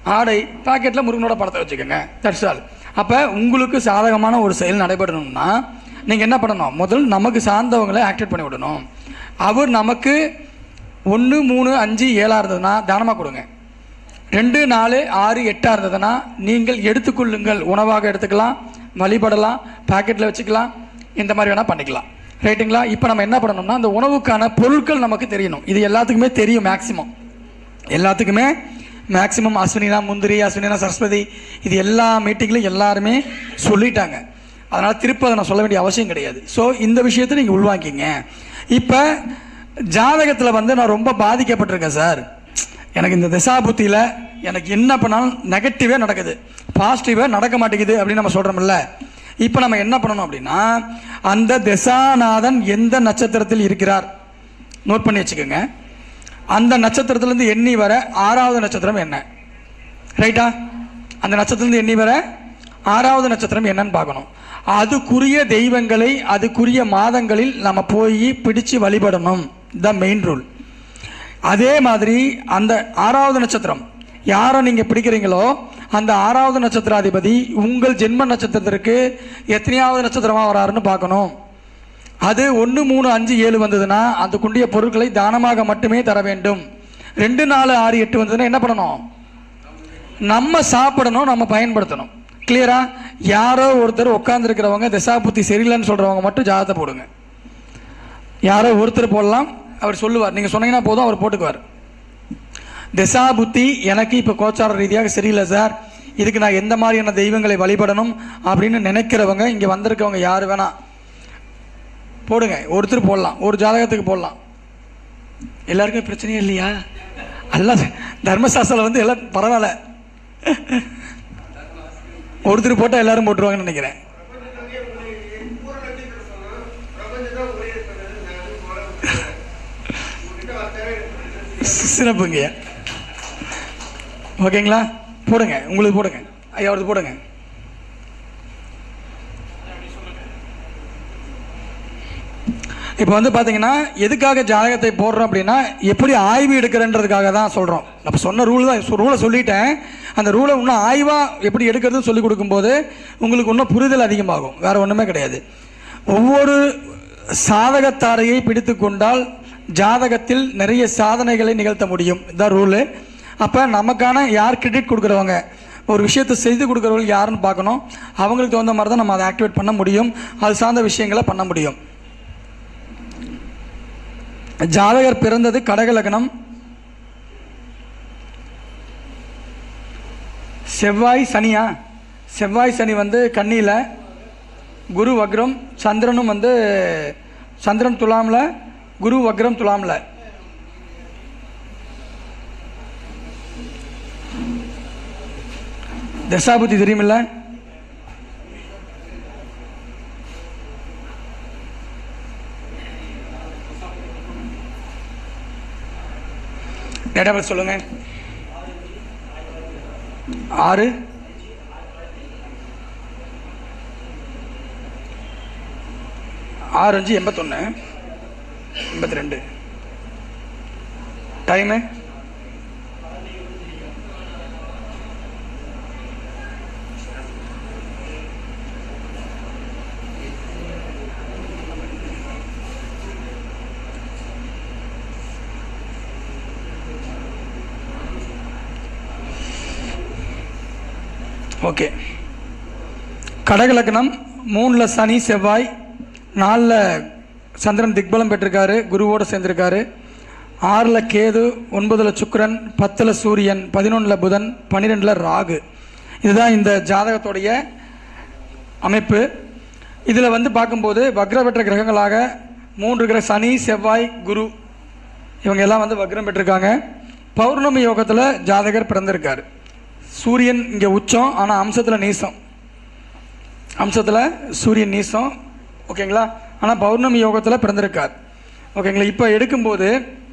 ஆடை பாக்கெட்டில் முருகனோட படத்தை வச்சுக்கோங்க தட்ஸ் ஆல் அப்போ உங்களுக்கு சாதகமான ஒரு செயல் நடைபெறணும்னா நீங்கள் என்ன பண்ணணும் முதல் நமக்கு சார்ந்தவங்களை ஆக்டிவேட் பண்ணி விடணும் அவர் நமக்கு ஒன்று மூணு அஞ்சு ஏழாக இருந்ததுன்னா தானமாக கொடுங்க ரெண்டு நாலு ஆறு எட்டாக இருந்ததுன்னா நீங்கள் எடுத்துக்கொள்ளுங்கள் உணவாக எடுத்துக்கலாம் வழிபடலாம் பாக்கெட்டில் வச்சுக்கலாம் இந்த மாதிரி வேணால் பண்ணிக்கலாம் ரைட்டுங்களா இப்போ நம்ம என்ன பண்ணணும்னா அந்த உணவுக்கான பொருட்கள் நமக்கு தெரியணும் இது எல்லாத்துக்குமே தெரியும் மேக்ஸிமம் எல்லாத்துக்குமே மேக்ஸிமம் அஸ்வினினா முந்திரி அஸ்வினினா சரஸ்வதி இது எல்லா மீட்டிங்லையும் எல்லாருமே சொல்லிட்டாங்க அதனால் திருப்பி அதை நான் சொல்ல வேண்டிய அவசியம் கிடையாது ஸோ இந்த விஷயத்தை நீங்கள் உள்வாங்கிங்க இப்போ ஜாதகத்தில் வந்து நான் ரொம்ப பாதிக்கப்பட்டிருக்கேன் சார் எனக்கு இந்த திசாபுத்தியில் எனக்கு என்ன பண்ணாலும் நெகட்டிவே நடக்குது பாசிட்டிவே நடக்க மாட்டேங்குது அப்படின்னு நம்ம சொல்கிறோம்ல இப்போ நம்ம என்ன பண்ணணும் அப்படின்னா அந்த திசாநாதன் எந்த நட்சத்திரத்தில் இருக்கிறார் நோட் பண்ணி வச்சுக்கோங்க அந்த நட்சத்திரத்திலேருந்து எண்ணி வர ஆறாவது நட்சத்திரம் என்ன ரைட்டா அந்த நட்சத்திரத்திலேருந்து எண்ணி வர ஆறாவது நட்சத்திரம் என்னன்னு பார்க்கணும் அதுக்குரிய தெய்வங்களை அதுக்குரிய மாதங்களில் நம்ம போய் பிடிச்சு வழிபடணும் த மெயின் ரூல் அதே மாதிரி அந்த ஆறாவது நட்சத்திரம் யாரை நீங்கள் பிடிக்கிறீங்களோ அந்த ஆறாவது நட்சத்திராதிபதி உங்கள் ஜென்ம நட்சத்திரத்திற்கு எத்தனையாவது நட்சத்திரமாக வராருன்னு பார்க்கணும் அது ஒன்று மூணு அஞ்சு ஏழு வந்ததுன்னா அதுக்குண்டிய பொருட்களை தானமாக மட்டுமே தர வேண்டும் ரெண்டு நாலு ஆறு எட்டு வந்ததுன்னா என்ன பண்ணணும் நம்ம சாப்பிடணும் நம்ம பயன்படுத்தணும் கிளியரா யாரோ ஒருத்தர் உட்காந்துருக்கிறவங்க திசாபுத்தி சரியில்லைன்னு சொல்றவங்க மட்டும் ஜாதகத்தை போடுங்க யாரோ ஒருத்தர் போடலாம் அவர் சொல்லுவார் நீங்கள் சொன்னீங்கன்னா போதும் அவர் போட்டுக்குவார் திசா புத்தி எனக்கு இப்போ கோச்சார ரீதியாக சரியில்லை சார் இதுக்கு நான் எந்த மாதிரியான தெய்வங்களை வழிபடணும் அப்படின்னு நினைக்கிறவங்க இங்கே வந்திருக்கவங்க யார் வேணா போடுங்க ஒருத்தர் போடலாம் ஒரு ஜாதகத்துக்கு போடலாம் எல்லாருக்கும் பிரச்சனையே இல்லையா அல்ல தர்மசாஸ்திரம் வந்து எல்லாம் பரவாயில்ல ஒருத்தர் போட்டால் எல்லாரும் போட்டுருவாங்கன்னு நினைக்கிறேன் சிறப்புங்க ஓகேங்களா போடுங்க உங்களுக்கு போடுங்க ஐயா அவரது போடுங்க இப்போ வந்து பார்த்தீங்கன்னா எதுக்காக ஜாதகத்தை போடுறோம் அப்படின்னா எப்படி ஆய்வு எடுக்கிறன்றதுக்காக தான் சொல்கிறோம் நம்ம சொன்ன ரூல் தான் ரூலை சொல்லிட்டேன் அந்த ரூலை இன்னும் ஆய்வாக எப்படி எடுக்கிறதுன்னு சொல்லி கொடுக்கும்போது உங்களுக்கு இன்னும் புரிதல் அதிகமாகும் வேற ஒன்றுமே கிடையாது ஒவ்வொரு சாதகத்தாரையை பிடித்து கொண்டால் ஜாதகத்தில் நிறைய சாதனைகளை நிகழ்த்த முடியும் இதான் ரூலு அப்போ நமக்கான யார் கிரெடிட் கொடுக்குறவங்க ஒரு விஷயத்தை செய்து கொடுக்குறவங்க யாருன்னு பார்க்கணும் அவங்களுக்கு தகுந்த மாதிரி தான் நம்ம அதை ஆக்டிவேட் பண்ண முடியும் அது சார்ந்த விஷயங்களை பண்ண முடியும் ஜாதகர் பிறந்தது கடக லக்னம் செவ்வாய் சனியா செவ்வாய் சனி வந்து கன்னியில் குரு வக்ரம் சந்திரனும் வந்து சந்திரன் துலாமில் குரு வக்ரம் துலாமில் தசாபுத்தி தெரியுமில்ல டேட்டா பர்த் சொல்லுங்க ஆறு ஆறு அஞ்சு எண்பத்தொன்று எண்பத்தி ரெண்டு டைமு ஓகே கடக லக்னம் மூணில் சனி செவ்வாய் நாலில் சந்திரன் திக்பலம் பெற்றிருக்காரு குருவோடு சேர்ந்திருக்காரு ஆறில் கேது ஒன்பதில் சுக்கிரன் பத்தில் சூரியன் பதினொன்றில் புதன் பன்னிரெண்டில் ராகு இதுதான் இந்த ஜாதகத்துடைய அமைப்பு இதில் வந்து பார்க்கும்போது வக்ரம் பெற்ற கிரகங்களாக மூன்று கிரக சனி செவ்வாய் குரு இவங்க எல்லாம் வந்து வக்ரம் பெற்றிருக்காங்க பௌர்ணமி யோகத்தில் ஜாதகர் பிறந்திருக்காரு சூரியன் இங்கே உச்சம் ஆனால் அம்சத்தில் நீசம் அம்சத்தில் சூரியன் நீசம் ஓகேங்களா ஆனால் பௌர்ணமி யோகத்தில் பிறந்திருக்கார் ஓகேங்களா இப்போ எடுக்கும்போது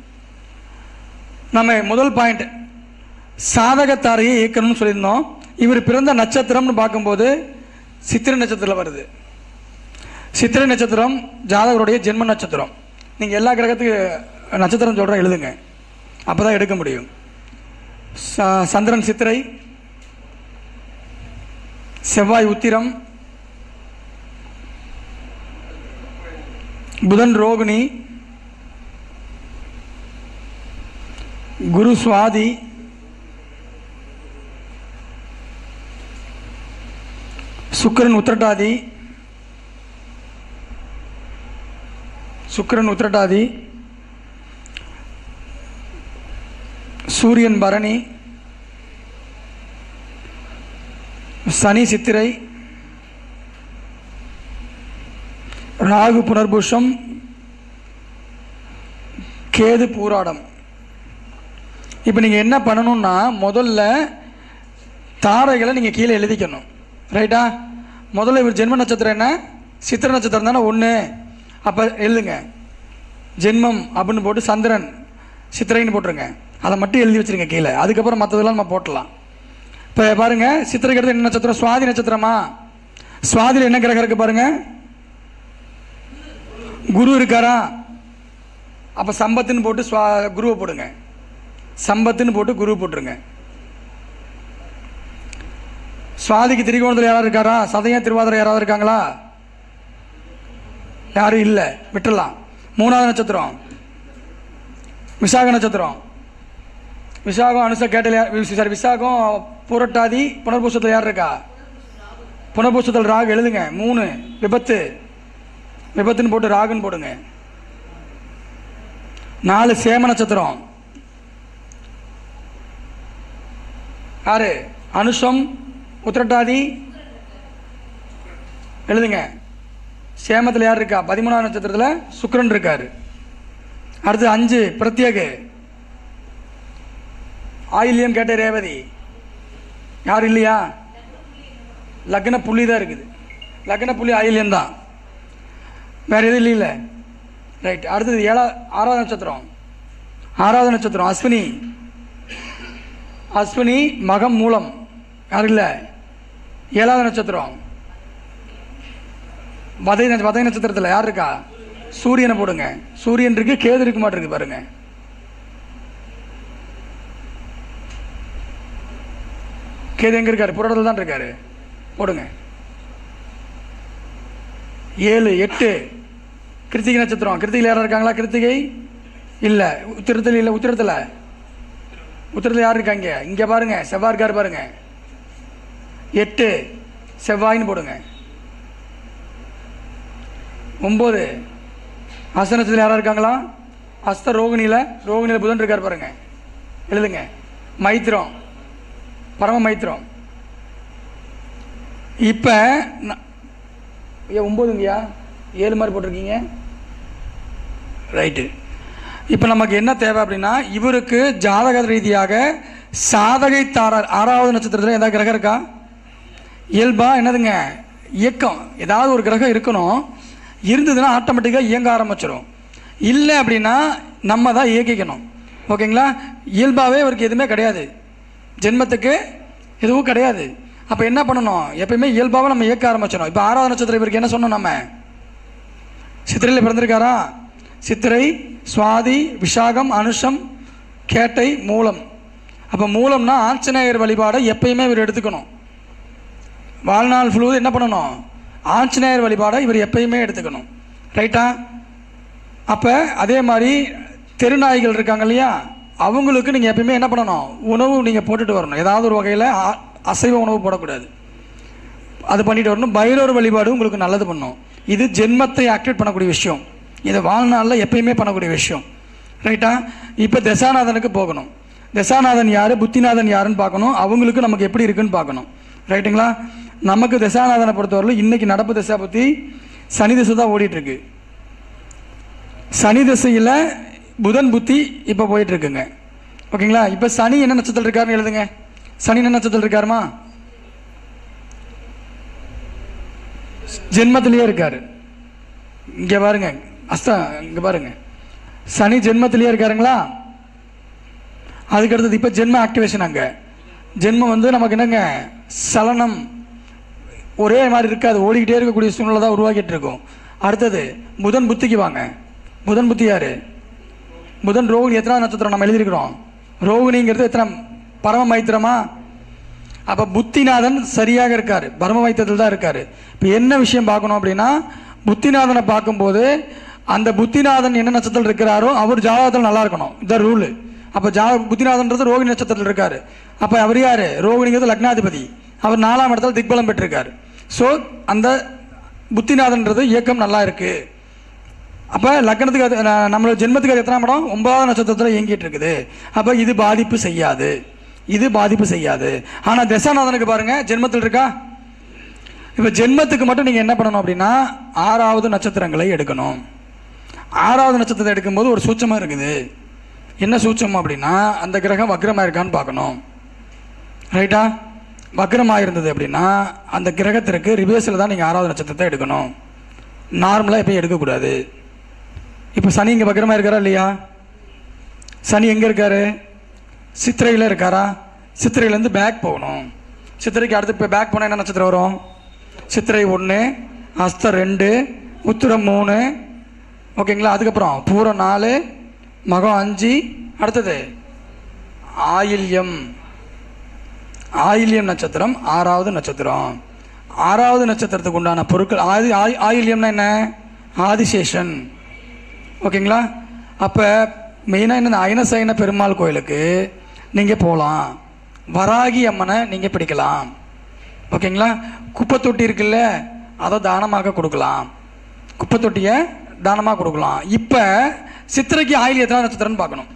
நம்ம முதல் பாயிண்ட் சாதகத்தாரையை இயக்கணும்னு சொல்லியிருந்தோம் இவர் பிறந்த நட்சத்திரம்னு பார்க்கும்போது சித்திரை நட்சத்திரம் வருது சித்திரை நட்சத்திரம் ஜாதகருடைய ஜென்ம நட்சத்திரம் நீங்கள் எல்லா கிரகத்துக்கு நட்சத்திரம் சொல்கிறேன் எழுதுங்க அப்போ தான் எடுக்க முடியும் ச- சந்திரன் சித்திரை செவ்வாய் உத்திரம் புதன் ரோகிணி குரு சுவாதி சுக்கிரன் உத்திரட்டாதி சுக்கிரன் உத்திரட்டாதி சூரியன் பரணி சனி சித்திரை ராகு புனர்பூஷம் கேது பூராடம் இப்போ நீங்கள் என்ன பண்ணணும்னா முதல்ல தாரைகளை நீங்கள் கீழே எழுதிக்கணும் ரைட்டா முதல்ல இவர் ஜென்ம நட்சத்திரம் என்ன சித்திர நட்சத்திரம் தானே ஒன்று அப்போ எழுதுங்க ஜென்மம் அப்படின்னு போட்டு சந்திரன் சித்திரைன்னு போட்டுருங்க அதை மட்டும் எழுதி வச்சிருங்க கீழே அதுக்கப்புறம் மற்றதெல்லாம் நம்ம போட்டலாம் இப்போ பாருங்க சித்திரைக்கு அடுத்து என்ன நட்சத்திரம் சுவாதி நட்சத்திரமா சுவாதியில் என்ன கிரகம் இருக்கு பாருங்க குரு இருக்காரா அப்போ சம்பத்துன்னு போட்டு சுவா குருவை போடுங்க சம்பத்துன்னு போட்டு குரு போட்டுருங்க சுவாதிக்கு திரிகோணத்தில் யாராவது இருக்காரா சதயம் திருவாதிரை யாராவது இருக்காங்களா யாரும் இல்லை விட்டுடலாம் மூணாவது நட்சத்திரம் விசாக நட்சத்திரம் விசாகம் அனுச கேட்டல் யார் சாரி விசாகம் புரட்டாதி புனர்பூசத்தில் யார் இருக்கா புனர்பூசத்தில் ராகு எழுதுங்க மூணு விபத்து விபத்துன்னு போட்டு ராகுன்னு போடுங்க நாலு சேம நட்சத்திரம் யாரு அனுஷம் உத்திரட்டாதி எழுதுங்க சேமத்தில் யார் இருக்கா பதிமூணாவது நட்சத்திரத்தில் சுக்கிரன் இருக்காரு அடுத்து அஞ்சு பிரத்யேக ஆயில்யம் கேட்ட ரேவதி யாரும் இல்லையா லக்ன புள்ளி தான் இருக்குது லக்ன புள்ளி ஆயில்யம் தான் வேற எதுவும் இல்லைல்ல ரைட் அடுத்தது ஏழா ஆறாவது நட்சத்திரம் ஆறாவது நட்சத்திரம் அஸ்வினி அஸ்வினி மகம் மூலம் யாரும் இல்லை ஏழாவது நட்சத்திரம் வதை நட்ச- வதை நட்சத்திரத்தில் யார் இருக்கா சூரியனை போடுங்க சூரியன் இருக்கு கேது இருக்க மாட்டிருக்கு பாருங்க கேது எங்க இருக்காரு புறத்தில் தான் இருக்காரு போடுங்க ஏழு எட்டு கிருத்திகை நட்சத்திரம் கிருத்திகையில் யாரும் இருக்காங்களா கிருத்திகை இல்லை உத்திரத்தில் இல்லை உத்திரத்தில் உத்திரத்தில் யார் இருக்காங்க இங்கே பாருங்க செவ்வாய் இருக்காரு பாருங்க எட்டு செவ்வாயின்னு போடுங்க ஒம்பது அஸ்தனத்தில் யாரா இருக்காங்களா அஸ்த ரோகிணியில் ரோகிணியில் புதன் இருக்கார் பாருங்க எழுதுங்க மைத்திரம் பரம மைத்திரம் இப்போ ஐயா ஒம்போதுங்கய்யா ஏழு மாதிரி போட்டிருக்கீங்க ரைட்டு இப்போ நமக்கு என்ன தேவை அப்படின்னா இவருக்கு ஜாதக ரீதியாக சாதகை தாரார் ஆறாவது நட்சத்திரத்தில் ஏதாவது கிரகம் இருக்கா இயல்பா என்னதுங்க இயக்கம் ஏதாவது ஒரு கிரகம் இருக்கணும் இருந்ததுன்னா ஆட்டோமேட்டிக்காக இயங்க ஆரம்பிச்சிடும் இல்லை அப்படின்னா நம்ம தான் இயக்கிக்கணும் ஓகேங்களா இயல்பாகவே இவருக்கு எதுவுமே கிடையாது ஜென்மத்துக்கு எதுவும் கிடையாது அப்போ என்ன பண்ணணும் எப்பயுமே இயல்பாகவே நம்ம இயக்க ஆரம்பிச்சிடும் இப்போ ஆறாவது நட்சத்திரம் இவருக்கு என்ன சொன்னோம் நம்ம சித்திரையில் பிறந்திருக்காரா சித்திரை சுவாதி விஷாகம் அனுஷம் கேட்டை மூலம் அப்போ மூலம்னா ஆஞ்சநேயர் வழிபாடை எப்பயுமே இவர் எடுத்துக்கணும் வாழ்நாள் ஃபுல்லுவது என்ன பண்ணணும் ஆஞ்சநேயர் வழிபாடை இவர் எப்பயுமே எடுத்துக்கணும் ரைட்டா அப்போ அதே மாதிரி தெருநாய்கள் இருக்காங்க இல்லையா அவங்களுக்கு நீங்கள் எப்பயுமே என்ன பண்ணணும் உணவு நீங்கள் போட்டுட்டு வரணும் ஏதாவது ஒரு வகையில் அசைவ உணவு போடக்கூடாது அது பண்ணிட்டு வரணும் பைரவர் வழிபாடு உங்களுக்கு நல்லது பண்ணும் இது ஜென்மத்தை ஆக்டிவேட் பண்ணக்கூடிய விஷயம் இதை வாழ்நாளில் எப்பயுமே பண்ணக்கூடிய விஷயம் ரைட்டா இப்போ தசாநாதனுக்கு போகணும் தசாநாதன் யார் புத்திநாதன் யாருன்னு பார்க்கணும் அவங்களுக்கு நமக்கு எப்படி இருக்குன்னு பார்க்கணும் ரைட்டுங்களா நமக்கு தசாநாதனை பொறுத்தவரையிலும் இன்னைக்கு நடப்பு தசா புத்தி சனி திசை தான் ஓடிட்டு இருக்கு சனி திசையில் புதன் புத்தி இப்போ போயிட்டு இருக்குங்க ஓகேங்களா இப்போ சனி என்ன நட்சத்திரம் இருக்காருன்னு எழுதுங்க சனி என்ன நட்சத்திரம் இருக்காருமா ஜென்மத்திலேயே இருக்காரு இங்க பாருங்க அஸ்தா இங்க பாருங்க சனி ஜென்மத்திலேயே இருக்காருங்களா அதுக்கு அடுத்தது இப்போ ஜென்ம ஆக்டிவேஷன் அங்கே ஜென்மம் வந்து நமக்கு என்னங்க சலனம் ஒரே மாதிரி இருக்காது ஓடிக்கிட்டே இருக்கக்கூடிய சூழ்நிலை தான் உருவாக்கிட்டு இருக்கும் அடுத்தது புதன் புத்திக்கு வாங்க புதன் புத்தி யாரு புதன் ரோகிணி எத்தனாவது நட்சத்திரம் நம்ம எழுதியிருக்கிறோம் ரோகிணிங்கிறது எத்தனை பரம மைத்திரமா அப்போ புத்திநாதன் சரியாக இருக்கார் பரம வைத்தியத்தில் தான் இருக்கார் இப்போ என்ன விஷயம் பார்க்கணும் அப்படின்னா புத்திநாதனை பார்க்கும்போது அந்த புத்திநாதன் என்ன நட்சத்திரத்தில் இருக்கிறாரோ அவர் ஜாதகத்தில் நல்லா இருக்கணும் இந்த ரூலு அப்போ ஜா புத்திநாதன்றது ரோகிணி நட்சத்திரத்தில் இருக்காரு அப்போ அவர் யார் ரோகிணிங்கிறது லக்னாதிபதி அவர் நாலாம் இடத்துல திக்பலம் பெற்றிருக்கார் ஸோ அந்த புத்திநாதன்றது இயக்கம் நல்லா இருக்குது அப்போ லக்னத்துக்கு அது ந- நம்மளோட ஜென்மத்துக்கு அது எத்தனாம் இடம் ஒன்பதாவது நட்சத்திரத்தில் இயங்கிட்டு இருக்குது அப்போ இது பாதிப்பு செய்யாது இது பாதிப்பு செய்யாது ஆனால் தசாநாதனுக்கு பாருங்க ஜென்மத்தில் இருக்கா இப்போ ஜென்மத்துக்கு மட்டும் நீங்கள் என்ன பண்ணணும் அப்படின்னா ஆறாவது நட்சத்திரங்களை எடுக்கணும் ஆறாவது நட்சத்திரத்தை எடுக்கும்போது ஒரு சூட்சமாக இருக்குது என்ன சூட்சம் அப்படின்னா அந்த கிரகம் வக்ரமாக இருக்கான்னு பார்க்கணும் ரைட்டா வக்ரமாக இருந்தது அப்படின்னா அந்த கிரகத்திற்கு ரிவர்ஸில் தான் நீங்கள் ஆறாவது நட்சத்திரத்தை எடுக்கணும் நார்மலாக எப்பயும் எடுக்கக்கூடாது இப்போ சனி இங்கே வக்ரமாக இருக்காரா இல்லையா சனி எங்கே இருக்காரு சித்திரையில் இருக்காரா சித்திரையிலேருந்து பேக் போகணும் சித்திரைக்கு அடுத்து இப்போ பேக் போனால் என்ன நட்சத்திரம் வரும் சித்திரை ஒன்று அஸ்தம் ரெண்டு உத்திரம் மூணு ஓகேங்களா அதுக்கப்புறம் பூரம் நாலு மகம் அஞ்சு அடுத்தது ஆயில்யம் ஆயில்யம் நட்சத்திரம் ஆறாவது நட்சத்திரம் ஆறாவது நட்சத்திரத்துக்கு உண்டான பொருட்கள் ஆதி ஆய் ஆயில்யம்னா என்ன ஆதிசேஷன் ஓகேங்களா அப்போ மெயினாக என்ன அயனசயன பெருமாள் கோயிலுக்கு நீங்கள் போகலாம் வராகி அம்மனை நீங்கள் பிடிக்கலாம் ஓகேங்களா குப்பை தொட்டி இருக்குல்ல அதை தானமாக கொடுக்கலாம் குப்பை தொட்டியை தானமாக கொடுக்கலாம் இப்போ சித்திரைக்கு ஆயில் எத்தனை நட்சத்திரம்னு பார்க்கணும்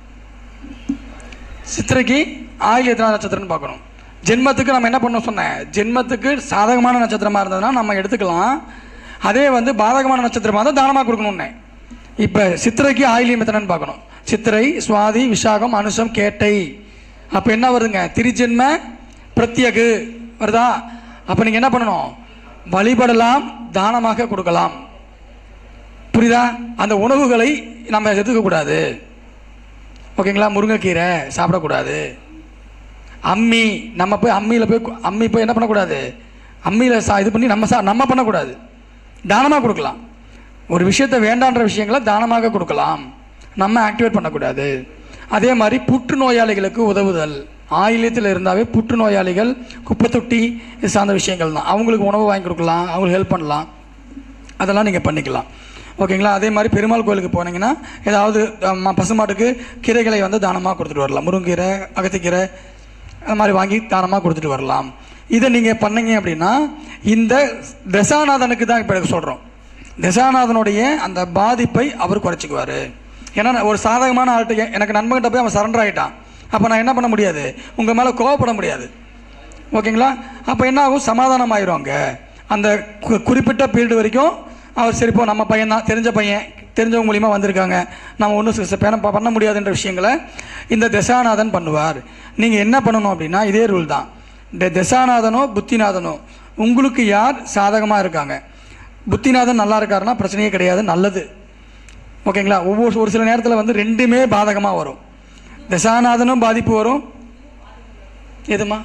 சித்திரைக்கு ஆயில் எத்தனை நட்சத்திரம்னு பார்க்கணும் ஜென்மத்துக்கு நம்ம என்ன பண்ண சொன்னேன் ஜென்மத்துக்கு சாதகமான நட்சத்திரமா இருந்ததுன்னா நம்ம எடுத்துக்கலாம் அதே வந்து பாதகமான நட்சத்திரமா இருந்தால் தானமாக கொடுக்கணும்னே இப்போ சித்திரைக்கு ஆயிலியம் எத்தனைன்னு பார்க்கணும் சித்திரை சுவாதி விஷாகம் அனுஷம் கேட்டை அப்போ என்ன வருதுங்க திரிஜென்ம பிரத்யகு வருதா அப்போ நீங்கள் என்ன பண்ணணும் வழிபடலாம் தானமாக கொடுக்கலாம் புரியுதா அந்த உணவுகளை நம்ம எடுத்துக்கக்கூடாது ஓகேங்களா முருங்கைக்கீரை சாப்பிடக்கூடாது அம்மி நம்ம போய் அம்மியில் போய் கு- அம்மி போய் என்ன பண்ணக்கூடாது அம்மியில் சா இது பண்ணி நம்ம சா நம்ம பண்ணக்கூடாது தானமாக கொடுக்கலாம் ஒரு விஷயத்தை வேண்டான்ற விஷயங்களை தானமாக கொடுக்கலாம் நம்ம ஆக்டிவேட் பண்ணக்கூடாது அதே மாதிரி புற்றுநோயாளிகளுக்கு உதவுதல் ஆயிலியத்தில் இருந்தாவே புற்றுநோயாளிகள் குப்பை தொட்டி இது சார்ந்த விஷயங்கள் தான் அவங்களுக்கு உணவு வாங்கி கொடுக்கலாம் அவங்களுக்கு ஹெல்ப் பண்ணலாம் அதெல்லாம் நீங்கள் பண்ணிக்கலாம் ஓகேங்களா அதே மாதிரி பெருமாள் கோயிலுக்கு போனீங்கன்னா ஏதாவது அஹ், ம- பசுமாட்டுக்கு கீரைகளை வந்து தானமாக கொடுத்துட்டு வரலாம் முருங்கீரை அகத்திக்கீரை அது மாதிரி வாங்கி தானமாக கொடுத்துட்டு வரலாம் இதை நீங்கள் பண்ணீங்க அப்படின்னா இந்த தசாநாதனுக்கு தான் இப்போ சொல்கிறோம் தசாநாதனுடைய அந்த பாதிப்பை அவர் குறைச்சிக்குவார் ஏன்னா நான் ஒரு சாதகமான ஆள்கிட்ட எ- எனக்கு நண்பன்கிட்ட போய் அவன் சரண்டர் ஆகிட்டான் அப்போ நான் என்ன பண்ண முடியாது உங்கள் மேலே கோவப்பட முடியாது ஓகேங்களா அப்போ என்ன ஆகும் சமாதானம் ஆயிரும் அந்த கு- குறிப்பிட்ட பீரியட் வரைக்கும் அவர் சரி போ நம்ம பையன் தான் தெரிஞ்ச பையன் தெரிஞ்சவங்க மூலியமாக வந்திருக்காங்க நம்ம ஒன்றும் பண்ண முடியாதுன்ற விஷயங்களை இந்த தசாநாதன் பண்ணுவார் நீங்கள் என்ன பண்ணணும் அப்படின்னா இதே ரூல் தான் இந்த தசாநாதனோ புத்திநாதனோ உங்களுக்கு யார் சாதகமாக இருக்காங்க புத்திநாதன் நல்லா இருக்காருன்னா பிரச்சனையே கிடையாது நல்லது ஓகேங்களா ஒவ்வொரு ஒரு சில நேரத்தில் வந்து ரெண்டுமே பாதகமாக வரும் தசாநாதனும் பாதிப்பு வரும் எதுமா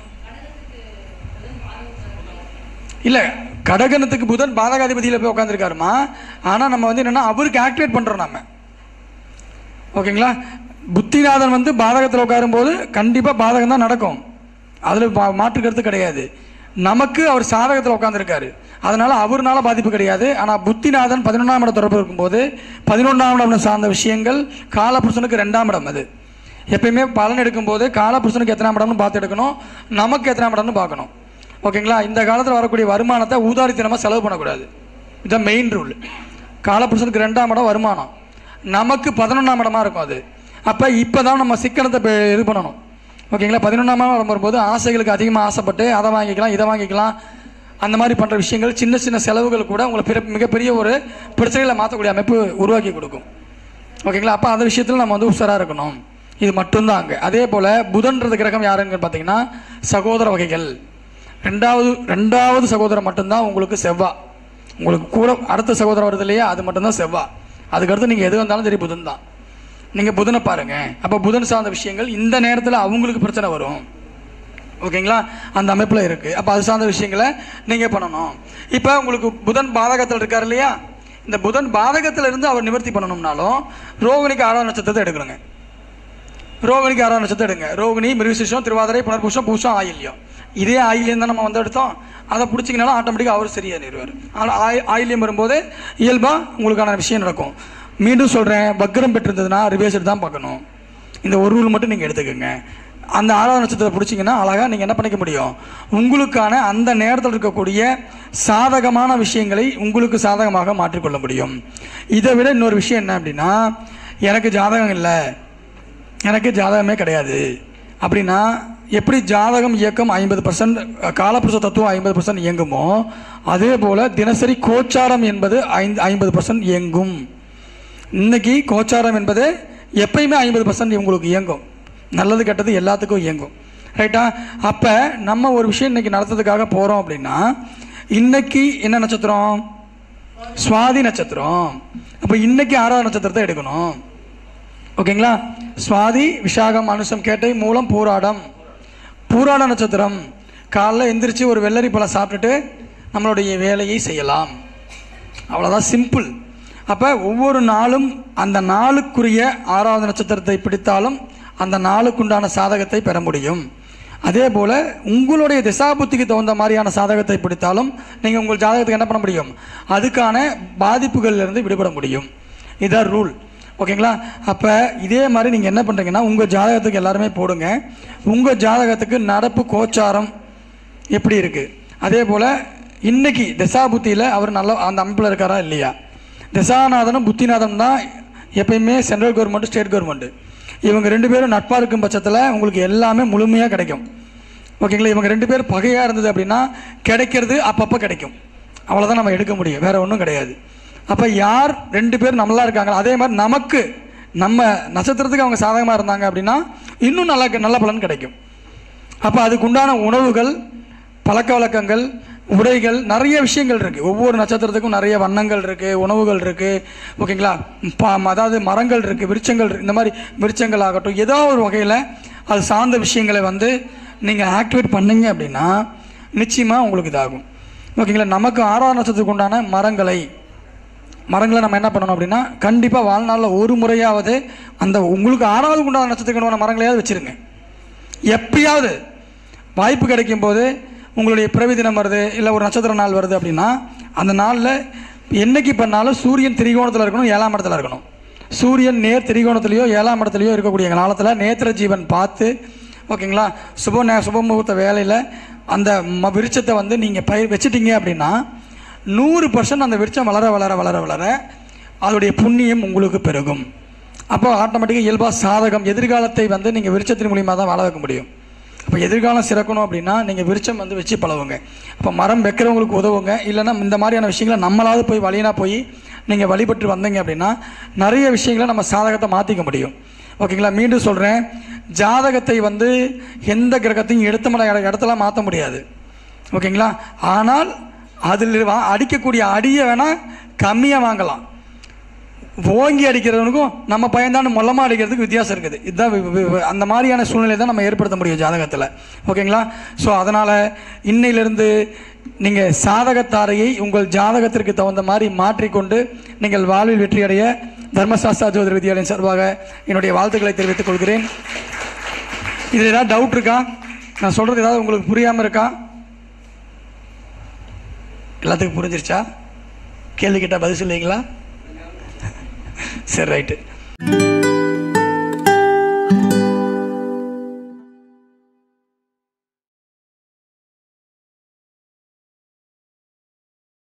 இல்லை கடகனத்துக்கு புதன் பாதகாதிபதியில் போய் உட்காந்துருக்காருமா ஆனால் நம்ம வந்து என்னென்னா அவருக்கு ஆக்டிவேட் பண்ணுறோம் நம்ம ஓகேங்களா புத்திநாதன் வந்து பாதகத்தில் உட்காரும்போது கண்டிப்பாக பாதகம் தான் நடக்கும் அதில் மா மாற்று கருத்து கிடையாது நமக்கு அவர் சாதகத்தில் உட்காந்துருக்காரு அதனால அவர்னால பாதிப்பு கிடையாது ஆனால் புத்திநாதன் பதினொன்றாம் இடம் தொடர்பு இருக்கும்போது பதினொன்றாம் இடம் சார்ந்த விஷயங்கள் காலபுருஷனுக்கு ரெண்டாம் இடம் அது எப்பயுமே பலன் எடுக்கும்போது காலபுருஷனுக்கு எத்தனாம் இடம்னு பார்த்து எடுக்கணும் நமக்கு எத்தனாம் இடம்னு பார்க்கணும் ஓகேங்களா இந்த காலத்தில் வரக்கூடிய வருமானத்தை ஊதாரித்தனமாக செலவு பண்ணக்கூடாது இதுதான் மெயின் ரூல் காலபுருஷனுக்கு ரெண்டாம் இடம் வருமானம் நமக்கு பதினொன்றாம் இடமா இருக்கும் அது அப்போ இப்போ தான் நம்ம சிக்கனத்தை இப்ப இது பண்ணணும் ஓகேங்களா பதினொன்றாம் இடம் வரும்போது ஆசைகளுக்கு அதிகமாக ஆசைப்பட்டு அதை வாங்கிக்கலாம் இதை வாங்கிக்கலாம் அந்த மாதிரி பண்ணுற விஷயங்கள் சின்ன சின்ன செலவுகள் கூட உங்களை பிற மிகப்பெரிய ஒரு பிரச்சனைகளை மாற்றக்கூடிய அமைப்பு உருவாக்கி கொடுக்கும் ஓகேங்களா அப்போ அந்த விஷயத்தில் நம்ம வந்து உஷாராக இருக்கணும் இது மட்டும்தான் அங்கே அதே போல் புதன்றது கிரகம் யாருன்னு பார்த்தீங்கன்னா சகோதர வகைகள் ரெண்டாவது ரெண்டாவது சகோதரர் மட்டும்தான் உங்களுக்கு செவ்வா உங்களுக்கு கூட அடுத்த சகோதரர் வருது இல்லையா அது மட்டும்தான் செவ்வா அதுக்கடுத்து நீங்கள் எது வந்தாலும் சரி புதன் தான் நீங்கள் புதனை பாருங்க அப்போ புதன் சார்ந்த விஷயங்கள் இந்த நேரத்தில் அவங்களுக்கு பிரச்சனை வரும் ஓகேங்களா அந்த அமைப்பில் இருக்குது அப்போ அது சார்ந்த விஷயங்களை நீங்கள் பண்ணணும் இப்போ உங்களுக்கு புதன் பாதகத்தில் இருக்கார் இல்லையா இந்த புதன் பாதகத்தில் இருந்து அவர் நிவர்த்தி பண்ணணும்னாலும் ரோகிணிக்கு ஆறாம் நட்சத்திரத்தை எடுக்கணுங்க ரோகிணிக்கு ஆறாம் நட்சத்திரம் எடுங்க ரோகிணி மிருகசிஷம் திருவாதிரை புனர்பூஷம் பூஷம் ஆயில்யம் இதே ஆயிலியம் தான் நம்ம வந்து எடுத்தோம் அதை பிடிச்சிங்கனாலும் ஆட்டோமேட்டிக்காக அவர் சரியாயிருவார் ஆனால் ஆய் ஆயிலியம் வரும்போது இயல்பாக உங்களுக்கான விஷயம் நடக்கும் மீண்டும் சொல்கிறேன் வக்ரம் பெற்றிருந்ததுன்னா ரிவேஸ் தான் பார்க்கணும் இந்த ஒரு ரூல் மட்டும் நீங்கள் எடுத்துக்கோங்க அந்த ஆறாவது நட்சத்திரத்தை பிடிச்சிங்கன்னா அழகாக நீங்கள் என்ன பண்ணிக்க முடியும் உங்களுக்கான அந்த நேரத்தில் இருக்கக்கூடிய சாதகமான விஷயங்களை உங்களுக்கு சாதகமாக மாற்றிக்கொள்ள முடியும் இதை விட இன்னொரு விஷயம் என்ன அப்படின்னா எனக்கு ஜாதகம் இல்லை எனக்கு ஜாதகமே கிடையாது அப்படின்னா எப்படி ஜாதகம் இயக்கம் ஐம்பது பர்சன்ட் காலப்புருஷ தத்துவம் ஐம்பது பர்சன்ட் இயங்குமோ அதே போல் தினசரி கோச்சாரம் என்பது ஐந்து ஐம்பது பர்சன்ட் இயங்கும் இன்னைக்கு கோச்சாரம் என்பது எப்பயுமே ஐம்பது பர்சன்ட் உங்களுக்கு இயங்கும் நல்லது கெட்டது எல்லாத்துக்கும் இயங்கும் ரைட்டா அப்போ நம்ம ஒரு விஷயம் இன்னைக்கு நடத்துறதுக்காக போகிறோம் அப்படின்னா இன்னைக்கு என்ன நட்சத்திரம் சுவாதி நட்சத்திரம் அப்போ இன்னைக்கு ஆறாவது நட்சத்திரத்தை எடுக்கணும் ஓகேங்களா சுவாதி விசாகம் அனுசம் கேட்டை மூலம் பூராடம் பூராட நட்சத்திரம் காலைல எந்திரிச்சு ஒரு வெள்ளரி பழம் சாப்பிட்டுட்டு நம்மளுடைய வேலையை செய்யலாம் அவ்வளோதான் சிம்பிள் அப்போ ஒவ்வொரு நாளும் அந்த நாளுக்குரிய ஆறாவது நட்சத்திரத்தை பிடித்தாலும் அந்த நாளுக்குண்டான சாதகத்தை பெற முடியும் அதே போல் உங்களுடைய திசாபுத்திக்கு தகுந்த மாதிரியான சாதகத்தை பிடித்தாலும் நீங்கள் உங்கள் ஜாதகத்துக்கு என்ன பண்ண முடியும் அதுக்கான பாதிப்புகள்லேருந்து விடுபட முடியும் இதான் ரூல் ஓகேங்களா அப்போ இதே மாதிரி நீங்கள் என்ன பண்ணுறீங்கன்னா உங்கள் ஜாதகத்துக்கு எல்லாருமே போடுங்க உங்கள் ஜாதகத்துக்கு நடப்பு கோச்சாரம் எப்படி இருக்குது அதே போல் இன்னைக்கு தசாபுத்தியில் அவர் நல்ல அந்த அமைப்பில் இருக்காரா இல்லையா தசாநாதனும் புத்திநாதனும் தான் எப்பயுமே சென்ட்ரல் கவர்மெண்ட் ஸ்டேட் கவர்மெண்ட் இவங்க ரெண்டு பேரும் நட்பாக இருக்கும் பட்சத்தில் உங்களுக்கு எல்லாமே முழுமையாக கிடைக்கும் ஓகேங்களா இவங்க ரெண்டு பேர் பகையாக இருந்தது அப்படின்னா கிடைக்கிறது அப்பப்போ கிடைக்கும் அவ்வளோதான் நம்ம எடுக்க முடியும் வேற ஒன்றும் கிடையாது அப்போ யார் ரெண்டு பேர் நம்மளா இருக்காங்களோ அதே மாதிரி நமக்கு நம்ம நட்சத்திரத்துக்கு அவங்க சாதகமாக இருந்தாங்க அப்படின்னா இன்னும் நல்ல நல்ல பலன் கிடைக்கும் அப்போ அதுக்கு உண்டான உணவுகள் பழக்க வழக்கங்கள் உடைகள் நிறைய விஷயங்கள் இருக்குது ஒவ்வொரு நட்சத்திரத்துக்கும் நிறைய வண்ணங்கள் இருக்குது உணவுகள் இருக்குது ஓகேங்களா ப அதாவது மரங்கள் இருக்குது விருட்சங்கள் இருக்கு. இந்த மாதிரி விருட்சங்கள் ஆகட்டும் ஏதோ ஒரு வகையில் அது சார்ந்த விஷயங்களை வந்து நீங்கள் ஆக்டிவேட் பண்ணீங்க அப்படின்னா நிச்சயமாக உங்களுக்கு இதாகும் ஓகேங்களா நமக்கு ஆறாவது நட்சத்திரத்துக்கு உண்டான மரங்களை மரங்களை நம்ம என்ன பண்ணணும் அப்படின்னா கண்டிப்பாக வாழ்நாளில் ஒரு முறையாவது அந்த உங்களுக்கு ஆறாவது உண்டான நட்சத்திரத்துக்கு உண்டான மரங்களையாவது வச்சுருங்க எப்பயாவது வாய்ப்பு கிடைக்கும் போது உங்களுடைய பிறவி தினம் வருது இல்லை ஒரு நட்சத்திர நாள் வருது அப்படின்னா அந்த நாளில் என்னைக்கு பண்ணாலும் சூரியன் திரிகோணத்தில் இருக்கணும் ஏழாம் இடத்துல இருக்கணும் சூரியன் நேர் திரிகோணத்துலேயோ ஏழாம் இடத்துலையோ இருக்கக்கூடிய காலத்தில் நேத்திர ஜீவன் பார்த்து ஓகேங்களா சுப நே சுப முகூர்த்த வேலையில் அந்த ம விருட்சத்தை வந்து நீங்கள் பயிர் வச்சிட்டீங்க அப்படின்னா நூறு பர்சன்ட் அந்த விருட்சம் வளர வளர வளர வளர அதோடைய புண்ணியம் உங்களுக்கு பெருகும் அப்போ ஆட்டோமேட்டிக்காக இயல்பாக சாதகம் எதிர்காலத்தை வந்து நீங்கள் விருட்சத்தின் மூலியமாக தான் வாழ வைக்க முடியும் அப்போ எதிர்காலம் சிறக்கணும் அப்படின்னா நீங்கள் விருட்சம் வந்து வச்சு பழகுங்க அப்போ மரம் வைக்கிறவங்களுக்கு உதவுங்க இல்லைன்னா இந்த மாதிரியான விஷயங்களை நம்மளாவது போய் வழினா போய் நீங்கள் வழிபட்டு வந்தீங்க அப்படின்னா நிறைய விஷயங்களை நம்ம சாதகத்தை மாற்றிக்க முடியும் ஓகேங்களா மீண்டும் சொல்கிறேன் ஜாதகத்தை வந்து எந்த கிரகத்தையும் எடுத்த மலை இடத்துல மாற்ற முடியாது ஓகேங்களா ஆனால் அதில் வா- அடிக்கக்கூடிய அடியை வேணால் கம்மியாக வாங்கலாம் ஓங்கி அடிக்கிறவனுக்கும் நம்ம பயந்தாண்டு மொல்லமாக அடிக்கிறதுக்கு வித்தியாசம் இருக்குது இதுதான் வி- வி- வி- அந்த மாதிரியான சூழ்நிலை தான் நம்ம ஏற்படுத்த முடியும் ஜாதகத்தில் ஓகேங்களா ஸோ அதனால் இன்னையிலிருந்து நீங்கள் சாதகத்தாரையை உங்கள் ஜாதகத்திற்கு தகுந்த மாதிரி மாற்றிக்கொண்டு நீங்கள் வாழ்வில் வெற்றியடைய தர்மசாஸ்திரா ஜோதிட வித்யாலயம் சார்பாக என்னுடைய வாழ்த்துக்களை தெரிவித்துக் கொள்கிறேன் இதில் ஏதாவது டவுட் இருக்கா நான் சொல்கிறது ஏதாவது உங்களுக்கு புரியாமல் இருக்கா எல்லாத்துக்கும் புரிஞ்சிருச்சா கேள்வி கேட்டால் பதில் சொல்லுவீங்களா சரி ரைட்டு